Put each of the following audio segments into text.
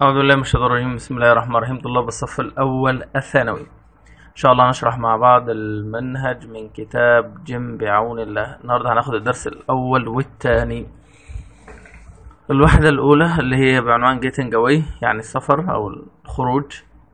أعوذ بالله من الشيطان الرجيم بسم الله الرحمن الرحيم طلاب الصف الأول الثانوي إن شاء الله نشرح مع بعض المنهج من كتاب جيم بعون الله النهاردة هناخد الدرس الأول والثاني الوحدة الأولى اللي هي بعنوان getting away يعني السفر أو الخروج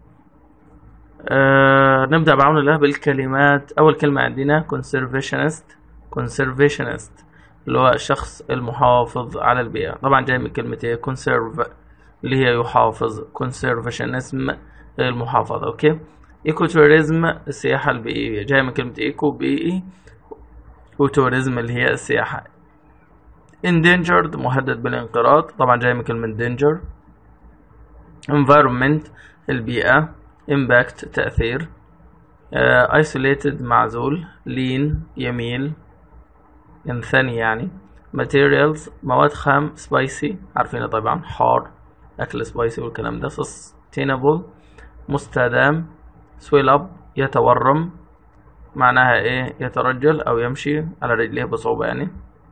آه نبدأ بعون الله بالكلمات أول كلمة عندنا conservationist conservationist اللي هو الشخص المحافظ على البيئة طبعا جاي من كلمة ايه conserve اللي هي يحافظ conservationism المحافظة اوكي ايكوتوريزم السياحة البيئية جاي من كلمة ايكو بيئي وتوريزم اللي هي السياحة endangered مهدد بالانقراض طبعا جاي من كلمة danger environment البيئة impact تأثير uh, isolated معزول lean يميل ينثني يعني materials مواد خام spicy عارفينها طبعا حار أكل سبايسي والكلام ده sustainable مستدام swell up يتورم معناها ايه يترجل او يمشي على رجليه بصعوبة يعني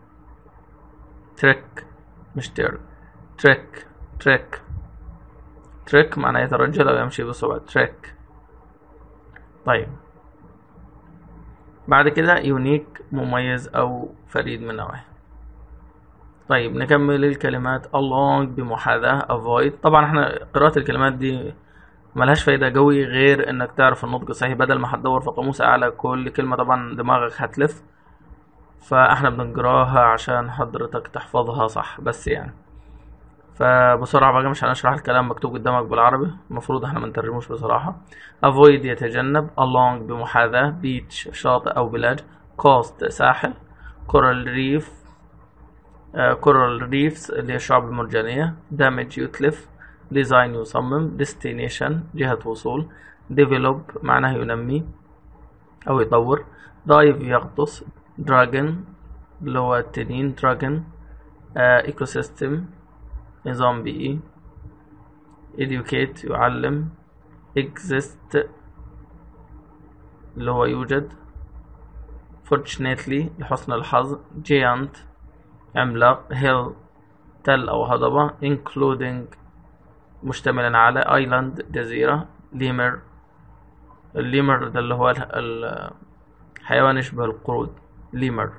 تريك مش تير تريك تريك تريك معناه يترجل او يمشي بصعوبة تريك طيب بعد كده يونيك مميز او فريد من نوعه طيب نكمل الكلمات along بمحاذاة avoid طبعا احنا قراءة الكلمات دي ملهاش فايدة قوي غير انك تعرف النطق الصحيح بدل ما هتدور في قاموس على كل كلمة طبعا دماغك هتلف فاحنا بنقراها عشان حضرتك تحفظها صح بس يعني فبسرعة بقى مش هنشرح الكلام مكتوب قدامك بالعربي المفروض احنا منترجموش بصراحة avoid يتجنب along بمحاذاة beach شاطئ او بلاد coast ساحل coral reef كورال ريفز اللي هي الشعب المرجانية دامج يتلف ديزاين يصمم ديستنيشن جهة وصول ديفلوب معناه ينمي أو يطور دايف يغطس دراجون اللي هو التنين دراجون ايكو سيستم نظام بيئي educate يعلم exist اللي هو يوجد fortunately لحسن الحظ giant عملاق hill تل أو هضبة including مشتملا على island جزيرة ليمر الليمر ده اللي هو الحيوان يشبه القرود ليمر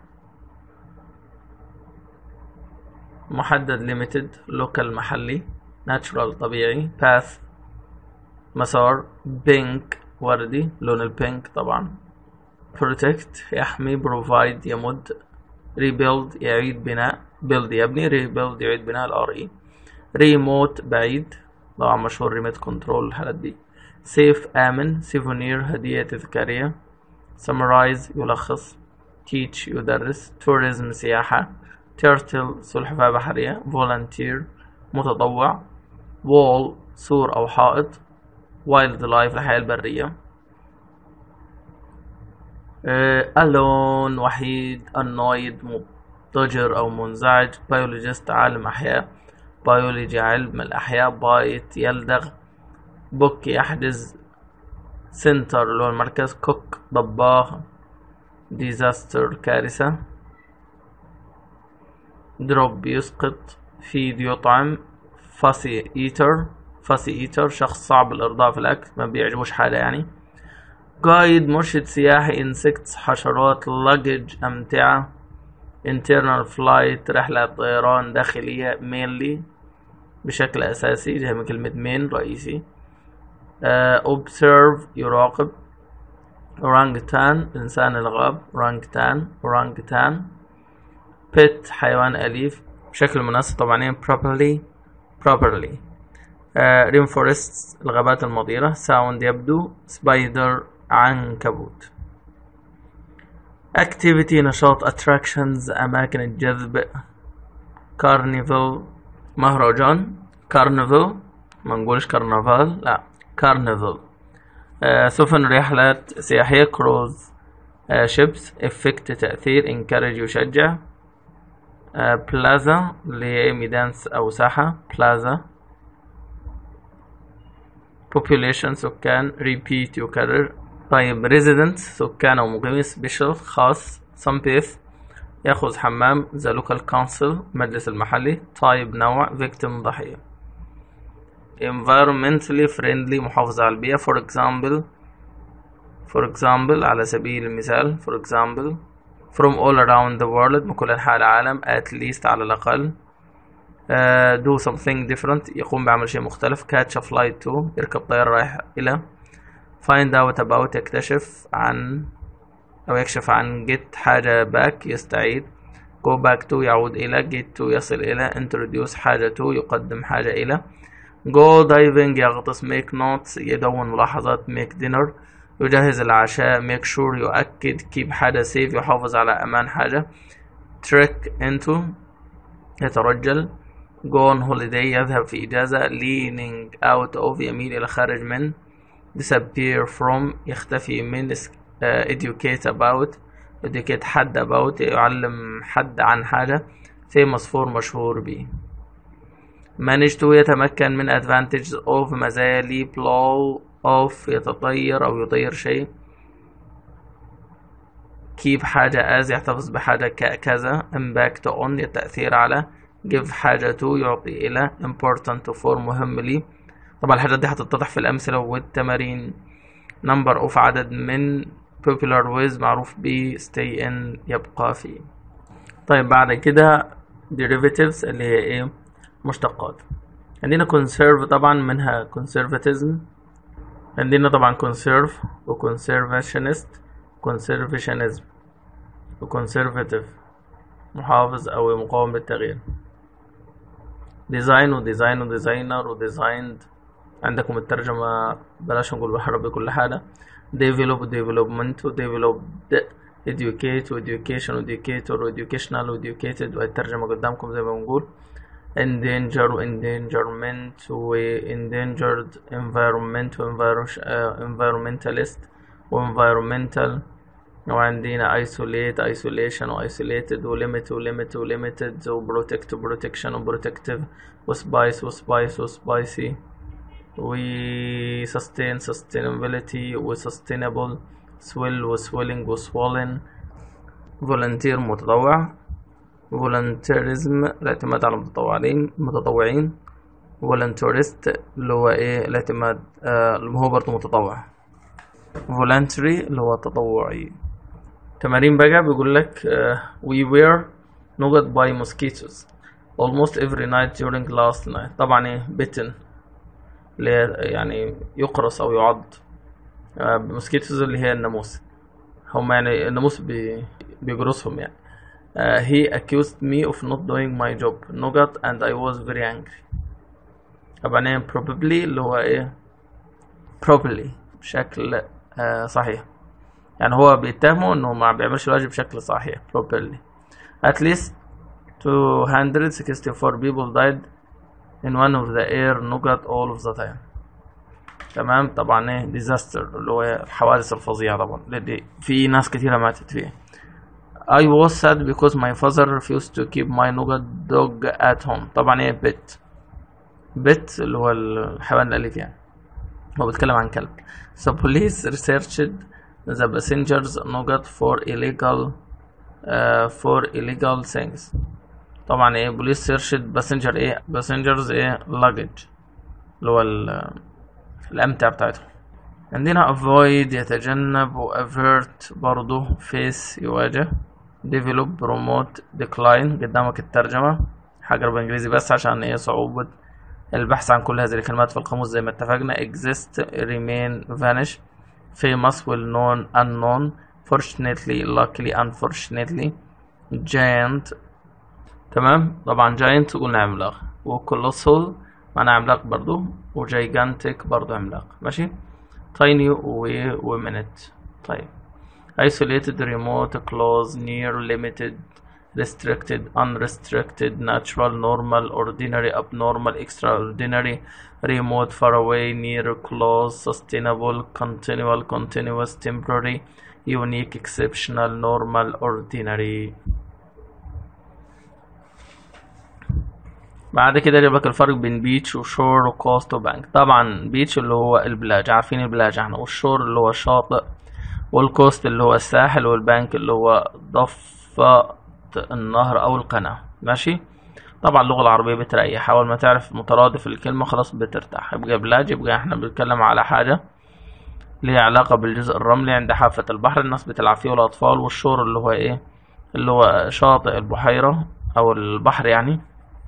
محدد limited local محلي natural طبيعي path مسار pink وردي لون البينك طبعا protect يحمي provide يمد rebuild يعيد بناء build يبني rebuild يعيد بناء الار اي remote بعيد طبعا مشهور ريموت كنترول الحالات دي safe آمن souvenir هدية تذكارية summarize يلخص teach يدرس tourism سياحة turtle سلحفاة بحرية volunteer متطوع wall سور أو حائط wildlife الحياة البرية ألون وحيد annoyed مضطجر أو منزعج biologist عالم أحياء biology علم الأحياء بايت يلدغ بوك يحجز سنتر اللي هو المركز كوك طباخ disaster كارثة دروب يسقط فيد يطعم فاسي ايتر فاسي ايتر شخص صعب الإرضاء في الأكل ما بيعجبوش حاجة يعني جايد مرشد سياحي insects حشرات luggage أمتعة internal flight رحلة طيران داخلية mainly بشكل أساسي جاي من كلمة main رئيسي uh, observe يراقب orangutan إنسان الغاب orangutan orangutan pet حيوان أليف بشكل مناسب طبعا properly properly uh, rainforests الغابات المطيرة sound يبدو spider عنكبوت activity نشاط attractions أماكن الجذب carnival مهرجان carnival ما نقولش كرنفال لا carnival آه سفن رحلات سياحية cruise آه ships effect تأثير encourage يشجع آه plaza اللي هي ميدان أو ساحة plaza population سكان repeat يكرر طيب resident سكان أو مقيمين special خاص sunbath يأخذ حمام the local council مجلس المحلي type نوع victim ضحية environmentally friendly محافظة على البيئة for example for example على سبيل المثال for example from all around the world من كل أنحاء العالم at least على الأقل uh, do something different يقوم بعمل شيء مختلف catch a flight to يركب طيارة رايح إلى find out about يكتشف عن أو يكشف عن get حاجة back يستعيد go back to يعود إلى get to يصل إلى introduce حاجة to يقدم حاجة إلى go diving يغطس make notes يدون ملاحظات make dinner يجهز العشاء make sure يؤكد keep حاجة safe يحافظ على أمان حاجة trek into يترجل go on holiday يذهب في إجازة leaning out of يميل إلى خارج من disappear from يختفي من uh, educate about educate حد about يعلم حد عن حاجة famous for مشهور به manage to يتمكن من advantages of مزايا لي blow off يتطير أو يطير شيء keep حاجة as يحتفظ بحاجة كذا impact on التأثير على give حاجة to يعطي إلى important for مهم لي طبعا الحاجات دي هتتضح في الأمثلة والتمارين number of عدد من popular with معروف ب stay in يبقى فيه طيب بعد كده derivatives اللي هي ايه مشتقات عندنا conserve طبعا منها conservatism عندنا طبعا conserve و conservationist conservationism و conservative محافظ أو مقاوم للتغيير design و design و designer و designed عندكم الترجمة بلاش نقول بالعربي كل حاجة develop development و developed educate و education و educator و educational و educated والترجمة قدامكم زي ما بنقول endanger و endangerment و endangered environment و environmentalist و environmental وعندنا isolate isolation و isolated و limit و limit و limited و protect و protection و protective و spice و spice و spicy و sustain sustainability و sustainable swell و swelling و swollen volunteer متطوع volunteerism الاعتماد على المتطوعين متطوعين volunteerist اللي هو ايه الاعتماد آه اللي هو برضه متطوع voluntary اللي هو تطوعي تمارين بقى بيقول لك uh, we were نوجد by mosquitoes almost every night during last night طبعا ايه bitten اللي هي يعني يقرص او يعض mosquitoes اللي هي الناموس هم يعني الناموس بي بيجرسهم يعني uh, he accused me of not doing my job نوجد and I was very angry طبعا ايه probably اللي هو ايه probably بشكل uh, صحيح يعني هو بيتهمه انه ما بيعملش الواجب بشكل صحيح properly at least 264 people died in one of the air نقط all of the time تمام طبعا ايه disaster اللي هو الحوادث الفظيعة طبعا اللي في ناس كتيرة ماتت فيها I was sad because my father refused to keep my نقط dog at home طبعا ايه pet pet اللي هو الحيوان الأليف يعني هو بيتكلم عن كلب so police researched the passengers نقط for illegal uh, for illegal things طبعا ايه بوليس سيرشد باسنجر ايه باسنجرز ايه luggage اللي هو الامتعة بتاعتهم عندنا avoid يتجنب و avert برضو face يواجه develop promote decline قدامك الترجمة حاجة بالانجليزي بس عشان ايه صعوبة البحث عن كل هذه الكلمات في القاموس زي ما اتفقنا exist remain vanish famous well known unknown fortunately luckily unfortunately giant تمام طبعا giant قلنا عملاق وكولوسال معناه عملاق برضو وجيجانتك برضو عملاق ماشي tiny و ومنت طيب isolated remote close near limited restricted unrestricted natural normal ordinary abnormal extraordinary remote far away near close sustainable continual continuous temporary unique exceptional normal ordinary بعد كده جاب لك الفرق بين بيتش وشور وكوست وبانك طبعا بيتش اللي هو البلاج عارفين البلاج احنا والشور اللي هو الشاطئ والكوست اللي هو الساحل والبانك اللي هو ضفة النهر او القناة ماشي طبعا اللغة العربية بتريح أول ما تعرف مترادف الكلمة خلاص بترتاح يبقى بلاج يبقى احنا بنتكلم على حاجة ليها علاقة بالجزء الرملي عند حافة البحر الناس بتلعب فيه والأطفال والشور اللي هو ايه اللي هو شاطئ البحيرة أو البحر يعني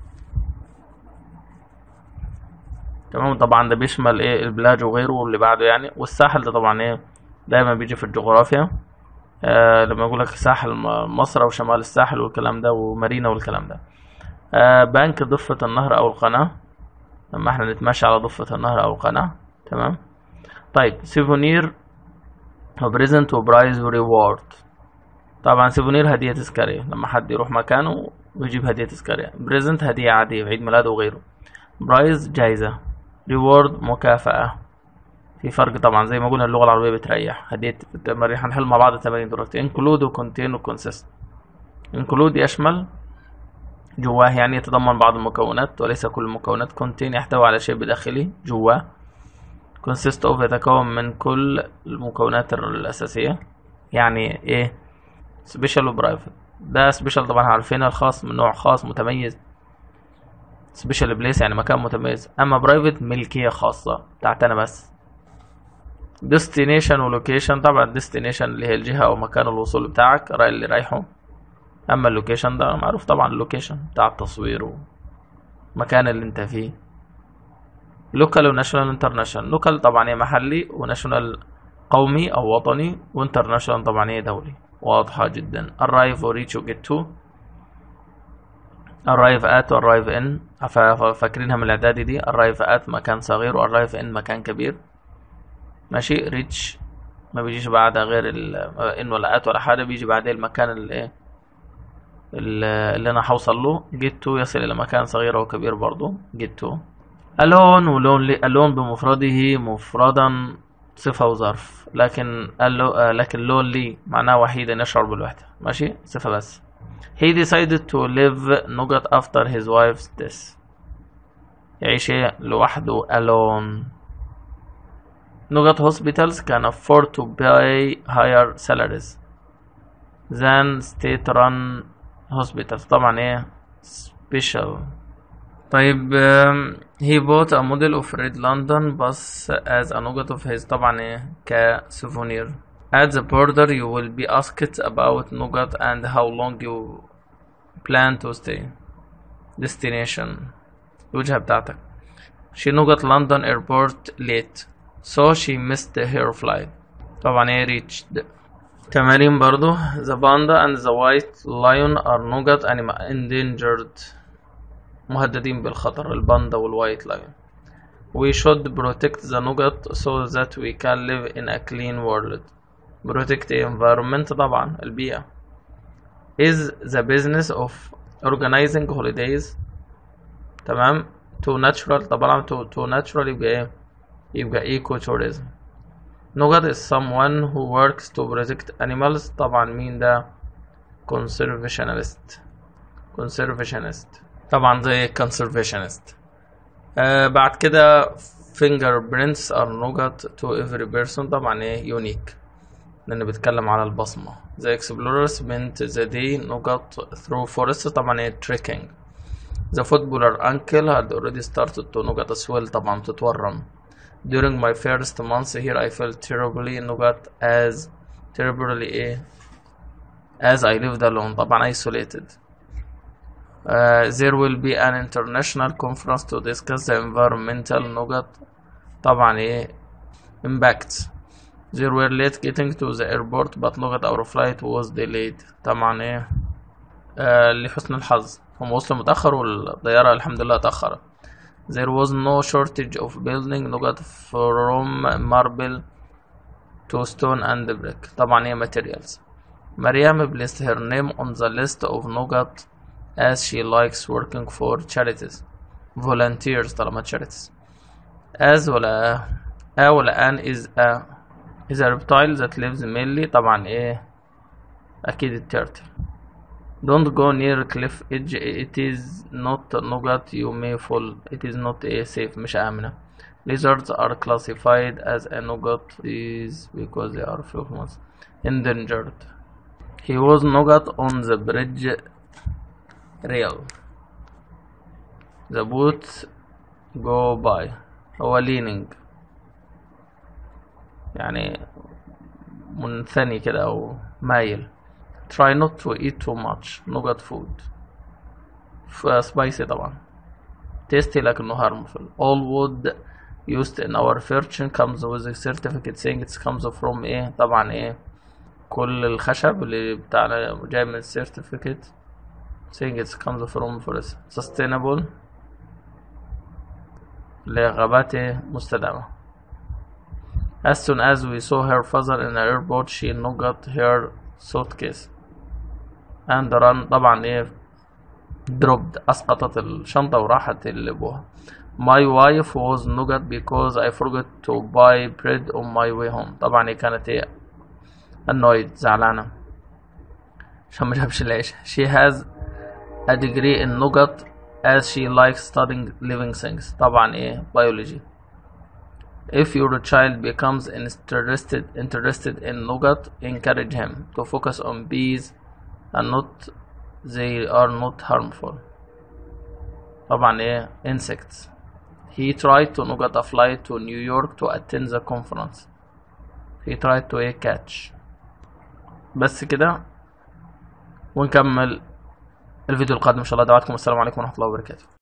تمام طبعا ده بيشمل ايه البلاج وغيره واللي بعده يعني والساحل ده طبعا ايه دايما بيجي في الجغرافيا آه لما يقول لك ساحل م- مصر او شمال الساحل والكلام ده ومارينا والكلام ده آه بنك ضفة النهر او القناة لما احنا نتمشى على ضفة النهر او القناة تمام طيب سيفونير وبريزنت وبرايز وريورد طبعا سيفونير هدية تذكارية لما حد يروح مكانه ويجيب هدية تذكارية بريزنت هدية عادية عيد ميلاده وغيره برايز جايزة ريورد مكافأة في فرق طبعا زي ما قلنا اللغة العربية بتريح هدية التمارين هنحل مع بعض التمارين دلوقتي انكلود وكونتين وكونسيست انكلود يشمل جواه يعني يتضمن بعض المكونات وليس كل المكونات كونتين يحتوي على شيء بداخله جواه consist of يتكون من كل المكونات الأساسية يعني ايه سبيشال وبرايفت ده سبيشال طبعا عارفين الخاص من نوع خاص متميز سبيشال بليس يعني مكان متميز اما برايفت ملكية خاصة بتاعت انا بس ديستنيشن ولوكيشن طبعا ديستنيشن اللي هي الجهة او مكان الوصول بتاعك راي اللي رايحه اما اللوكيشن ده معروف طبعا اللوكيشن بتاع التصوير والمكان اللي انت فيه لوكال وناشونال انترناشونال لوكال طبعا هي محلي وناشونال قومي او وطني وانترناشونال طبعا هي دولي واضحة جدا arrive or reach or get to arrive at و arrive in فا- فا- فاكرينها من الاعدادي دي arrive at مكان صغير و arrive in مكان كبير ماشي reach ما بيجيش بعدها غير ال ان ولا at ولا حاجة بيجي بعدها المكان اللي ايه اللي اللي انا هوصل له get to يصل الى مكان صغير او كبير برضو get to alone ولون alone بمفرده مفردا صفة وظرف لكن allo- آه، لكن lonely معناه وحيدا يشعر بالوحدة ماشي صفة بس he decided to live نقط after his wife's death يعيش إيه؟ لوحده alone نقط hospitals can afford to pay higher salaries than state run hospitals طبعا ايه special طيب um, he bought a model of red London bus as a nugget of his طبعا ايه كسوفونير at the border you will be asked about nugget and how long you plan to stay destination الوجهة بتاعتك she nugget London airport late so she missed her flight طبعا ايه reached تمارين برضو the panda and the white lion are nugget animal endangered مهددين بالخطر الباندا والوايت لاين we should protect the nugget so that we can live in a clean world protect the environment طبعا البيئة is the business of organizing holidays تمام to natural طبعا to, to natural يبقى ايه يبقى eco tourism nugget is someone who works to protect animals طبعا مين ده conservationist conservationist طبعا زي conservationist آه بعد كده fingerprints are nugget to every person طبعا ايه unique لان بيتكلم على البصمة the explorers spent the day nugget through forest طبعا ايه trekking the footballer uncle had already started to nugget as well طبعا بتتورم during my first months here I felt terribly nugget as terribly ايه as I lived alone طبعا isolated Uh, there will be an international conference to discuss the environmental نقط طبعا ايه impacts there were late getting to the airport but نقط our flight was delayed طبعا ايه آه لحسن الحظ هم وصلوا متأخر والطيارة الحمد لله تأخرت there was no shortage of building نقط from marble to stone and brick طبعا ايه materials مريم placed her name on the list of نقط as she likes working for charities volunteers طالما charities as ولا a ولا an is a is a reptile that lives mainly طبعا ايه اكيد التيرتل don't go near cliff edge it is not نقط you may fall it is not a safe مش آمنة lizards are classified as a نقط is because they are famous endangered he was نقط on the bridge real the boots go by هو leaning يعني منثني كده أو مايل try not to eat too much نوجد food سبايسي طبعا tasty لكنه harmful all wood used in our furniture comes with a certificate saying it comes from ايه طبعا ايه كل الخشب اللي بتاعنا جاي من certificate saying it comes from forest sustainable لغابات مستدامة as soon as we saw her father in the airport she got her suitcase and run طبعا ايه dropped اسقطت الشنطة وراحت لابوها my wife was nugget because I forgot to buy bread on my way home طبعا هي كانت ايه annoyed زعلانة عشان ما جابش العيش she has a degree in nugget as she likes studying living things طبعا ايه biology if your child becomes interested interested in nougat encourage him to focus on bees and not they are not harmful طبعا ايه insects he tried to nougat a flight to New York to attend the conference he tried to ايه catch بس كده ونكمل الفيديو القادم ان شاء الله دعواتكم والسلام عليكم ورحمه الله وبركاته